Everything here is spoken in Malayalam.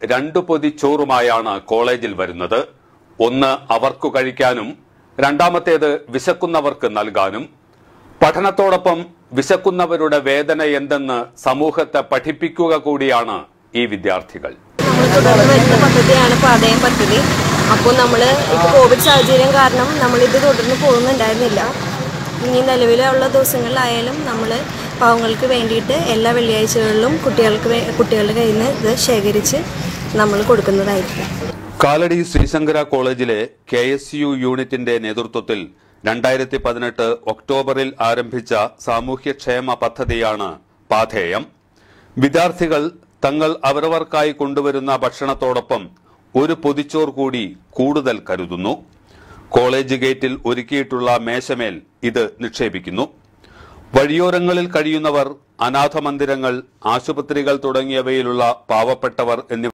രണ്ടു പൊതി ചോറുമായാണ് കോളേജിൽ വരുന്നത് ഒന്ന് അവർക്കു കഴിക്കാനും രണ്ടാമത്തേത് വിശക്കുന്നവർക്ക് നൽകാനും പഠനത്തോടൊപ്പം വിശക്കുന്നവരുടെ വേദന എന്തെന്ന് സമൂഹത്തെ പഠിപ്പിക്കുക കൂടിയാണ് ഈ വിദ്യാർത്ഥികൾ നമ്മൾ തുടർന്ന് വരുന്ന പദ്ധതിയാണ് പാതയം പദ്ധതി അപ്പോൾ നമ്മൾ ഇപ്പോൾ കോവിഡ് സാഹചര്യം കാരണം നമ്മളിത് തുടർന്ന് പോകുന്നുണ്ടായിരുന്നില്ല ഇനി നിലവിലുള്ള ദിവസങ്ങളിലായാലും നമ്മൾ പാവങ്ങൾക്ക് വേണ്ടിയിട്ട് എല്ലാ വെള്ളിയാഴ്ചകളിലും കുട്ടികൾക്ക് വേ- കുട്ടികളുടെ കയ്യിൽ നിന്ന് ഇത് ശേഖരിച്ച് നമ്മൾ കൊടുക്കുന്നതായിരിക്കും കാലടി ശ്രീശങ്കര കോളേജിലെ കെ എസ് യു യൂണിറ്റിന്റെ നേതൃത്വത്തിൽ രണ്ടായിരത്തി പതിനെട്ട് ഒക്ടോബറിൽ ആരംഭിച്ച സാമൂഹ്യക്ഷേമ പദ്ധതിയാണ് പാഥേയം വിദ്യാർത്ഥികൾ തങ്ങൾ അവരവർക്കായി കൊണ്ടുവരുന്ന ഭക്ഷണത്തോടൊപ്പം ഒരു പൊതിച്ചോർ കൂടി കൂടുതൽ കരുതുന്നു കോളേജ് ഗേറ്റിൽ ഒരുക്കിയിട്ടുള്ള മേശമേൽ ഇത് നിക്ഷേപിക്കുന്നു വഴിയോരങ്ങളിൽ കഴിയുന്നവർ അനാഥ മന്ദിരങ്ങൾ ആശുപത്രികൾ തുടങ്ങിയവയിലുള്ള പാവപ്പെട്ടവർ എന്നിവ